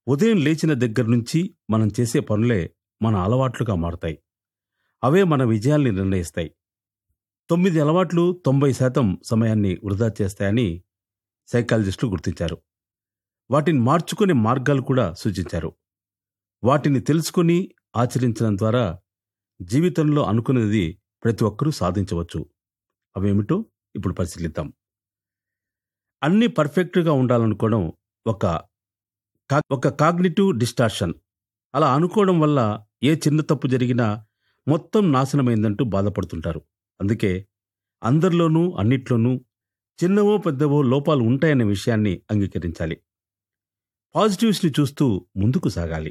ఉదయం లేచిన దగ్గర నుంచి మనం చేసే పనులే మన అలవాట్లుగా మారుతాయి అవే మన విజయాల్ని నిర్ణయిస్తాయి తొమ్మిది అలవాట్లు తొంభై శాతం సమయాన్ని వృధా చేస్తాయని సైకాలజిస్టులు గుర్తించారు వాటిని మార్చుకునే మార్గాలు కూడా సూచించారు వాటిని తెలుసుకుని ఆచరించడం ద్వారా జీవితంలో అనుకున్నది ప్రతి ఒక్కరూ సాధించవచ్చు అవేమిటో ఇప్పుడు పరిశీలిద్దాం అన్ని పర్ఫెక్ట్గా ఉండాలనుకోవడం ఒక కా- ఒక కాగ్నిటివ్ డిస్టార్షన్ అలా అనుకోవడం వల్ల ఏ చిన్న తప్పు జరిగినా మొత్తం నాశనమైందంటూ బాధపడుతుంటారు అందుకే అందరిలోనూ అన్నిట్లోనూ చిన్నవో పెద్దవో లోపాలు ఉంటాయనే విషయాన్ని అంగీకరించాలి పాజిటివ్స్ని చూస్తూ ముందుకు సాగాలి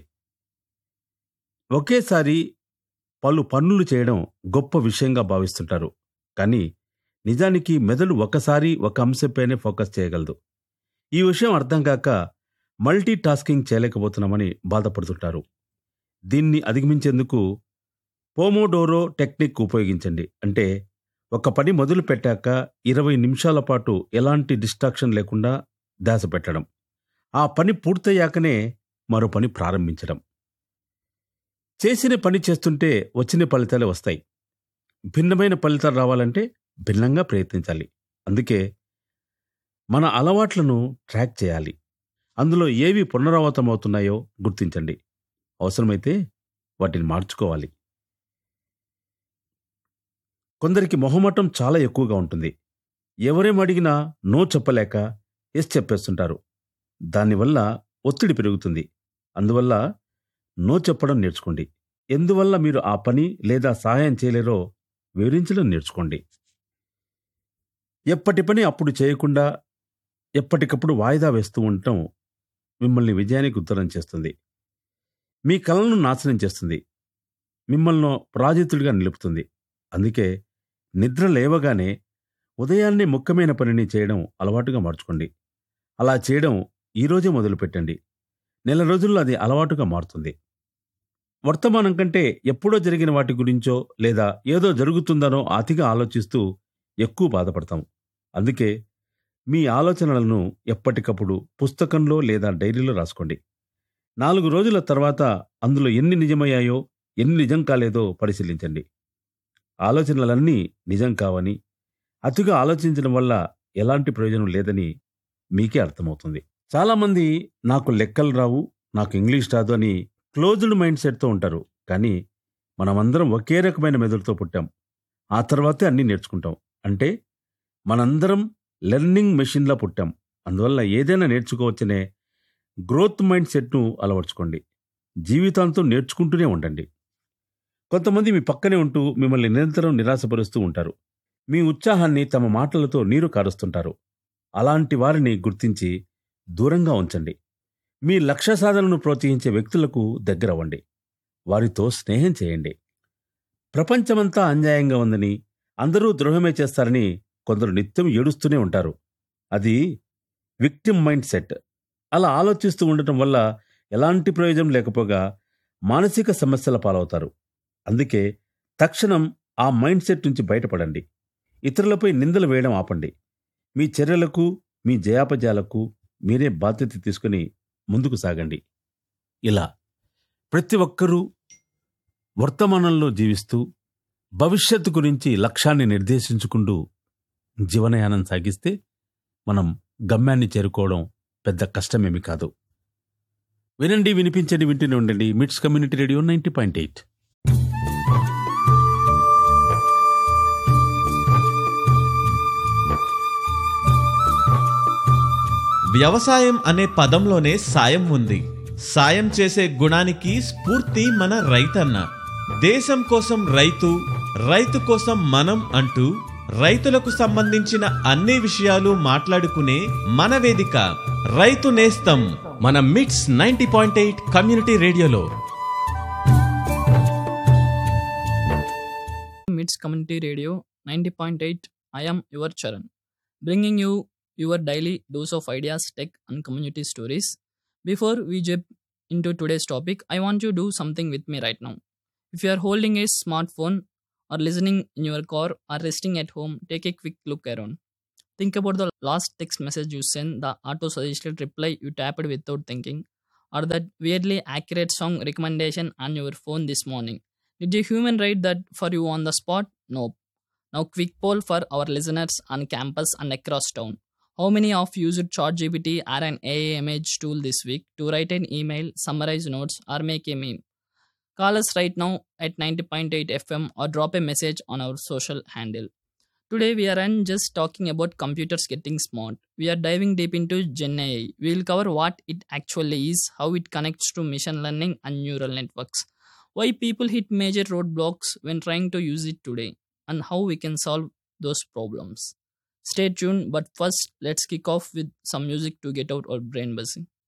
ఒకేసారి పలు పనులు చేయడం గొప్ప విషయంగా భావిస్తుంటారు కానీ నిజానికి మెదడు ఒకసారి ఒక అంశంపైనే ఫోకస్ చేయగలదు ఈ విషయం అర్థం కాక మల్టీ టాస్కింగ్ చేయలేకపోతున్నామని బాధపడుతుంటారు దీన్ని అధిగమించేందుకు పోమోడోరో టెక్నిక్ ఉపయోగించండి అంటే ఒక పని మొదలు పెట్టాక ఇరవై నిమిషాల పాటు ఎలాంటి డిస్ట్రాక్షన్ లేకుండా ధ్యాస పెట్టడం ఆ పని పూర్తయ్యాకనే మరో పని ప్రారంభించడం చేసిన పని చేస్తుంటే వచ్చిన ఫలితాలే వస్తాయి భిన్నమైన ఫలితాలు రావాలంటే భిన్నంగా ప్రయత్నించాలి అందుకే మన అలవాట్లను ట్రాక్ చేయాలి అందులో ఏవి పునరావృతమవుతున్నాయో గుర్తించండి అవసరమైతే వాటిని మార్చుకోవాలి కొందరికి మొహమాటం చాలా ఎక్కువగా ఉంటుంది ఎవరేం అడిగినా నో చెప్పలేక ఎస్ చెప్పేస్తుంటారు దానివల్ల ఒత్తిడి పెరుగుతుంది అందువల్ల నో చెప్పడం నేర్చుకోండి ఎందువల్ల మీరు ఆ పని లేదా సహాయం చేయలేరో వివరించడం నేర్చుకోండి ఎప్పటి పని అప్పుడు చేయకుండా ఎప్పటికప్పుడు వాయిదా వేస్తూ ఉండటం మిమ్మల్ని విజయానికి ఉత్తరం చేస్తుంది మీ కళలను నాశనం చేస్తుంది మిమ్మల్ని పరాజితుడిగా నిలుపుతుంది అందుకే నిద్ర లేవగానే ఉదయాన్నే ముఖ్యమైన పనిని చేయడం అలవాటుగా మార్చుకోండి అలా చేయడం ఈరోజే మొదలుపెట్టండి నెల రోజుల్లో అది అలవాటుగా మారుతుంది వర్తమానం కంటే ఎప్పుడో జరిగిన వాటి గురించో లేదా ఏదో జరుగుతుందనో అతిగా ఆలోచిస్తూ ఎక్కువ బాధపడతాం అందుకే మీ ఆలోచనలను ఎప్పటికప్పుడు పుస్తకంలో లేదా డైరీలో రాసుకోండి నాలుగు రోజుల తర్వాత అందులో ఎన్ని నిజమయ్యాయో ఎన్ని నిజం కాలేదో పరిశీలించండి ఆలోచనలన్నీ నిజం కావని అతిగా ఆలోచించడం వల్ల ఎలాంటి ప్రయోజనం లేదని మీకే అర్థమవుతుంది చాలామంది నాకు లెక్కలు రావు నాకు ఇంగ్లీష్ రాదు అని క్లోజ్డ్ మైండ్ సెట్తో ఉంటారు కానీ మనమందరం ఒకే రకమైన మెదడుతో పుట్టాం ఆ తర్వాతే అన్నీ నేర్చుకుంటాం అంటే మనందరం లెర్నింగ్ మెషిన్లా పుట్టాం అందువల్ల ఏదైనా నేర్చుకోవచ్చనే గ్రోత్ మైండ్ సెట్ను అలవర్చుకోండి జీవితాంతం నేర్చుకుంటూనే ఉండండి కొంతమంది మీ పక్కనే ఉంటూ మిమ్మల్ని నిరంతరం నిరాశపరుస్తూ ఉంటారు మీ ఉత్సాహాన్ని తమ మాటలతో నీరు కారుస్తుంటారు అలాంటి వారిని గుర్తించి దూరంగా ఉంచండి మీ లక్ష్య సాధనను ప్రోత్సహించే వ్యక్తులకు దగ్గరవ్వండి వారితో స్నేహం చేయండి ప్రపంచమంతా అన్యాయంగా ఉందని అందరూ ద్రోహమే చేస్తారని కొందరు నిత్యం ఏడుస్తూనే ఉంటారు అది విక్టిమ్ మైండ్ సెట్ అలా ఆలోచిస్తూ ఉండటం వల్ల ఎలాంటి ప్రయోజనం లేకపోగా మానసిక సమస్యల పాలవుతారు అందుకే తక్షణం ఆ మైండ్ సెట్ నుంచి బయటపడండి ఇతరులపై నిందలు వేయడం ఆపండి మీ చర్యలకు మీ జయాపజయాలకు మీరే బాధ్యత తీసుకుని ముందుకు సాగండి ఇలా ప్రతి ఒక్కరూ వర్తమానంలో జీవిస్తూ భవిష్యత్తు గురించి లక్ష్యాన్ని నిర్దేశించుకుంటూ జీవనయానం సాగిస్తే మనం గమ్యాన్ని చేరుకోవడం పెద్ద కష్టమేమి కాదు వినండి వినిపించండి వింటూనే ఉండండి MITS community radio ninety point eight వ్యవసాయం అనే పదంలోనే సాయం ఉంది సాయం చేసే గుణానికి స్ఫూర్తి మన రైతన్న దేశం కోసం రైతు రైతు కోసం మనం అంటూ రైతులకు సంబంధించిన అన్ని విషయాలు మాట్లాడుకునే మన వేదిక రైతు నేస్తం మన MITS ninety point eight community రేడియోలో Meets Community Radio 90.8. I am your Charan, bringing you your daily dose of ideas, tech, and community stories. Before we jump into today's topic, I want you to do something with me right now. If you are holding a smartphone or listening in your car or resting at home, take a quick look around. Think about the last text message you sent, the auto suggested reply you tapped without thinking, or that weirdly accurate song recommendation on your phone this morning. Did a human write that for you on the spot? Nope. Now, quick poll for our listeners on campus and across town. How many of you used ChatGPT or an AI image tool this week to write an email, summarize notes, or make a meme? Call us right now at 90.8 FM or drop a message on our social handle. Today, we aren't just talking about computers getting smart. We are diving deep into Gen AI. We will cover what it actually is, how it connects to machine learning and neural networks, why people hit major roadblocks when trying to use it today, and how we can solve those problems. Stay tuned, but first, let's kick off with some music to get out our brain buzzing.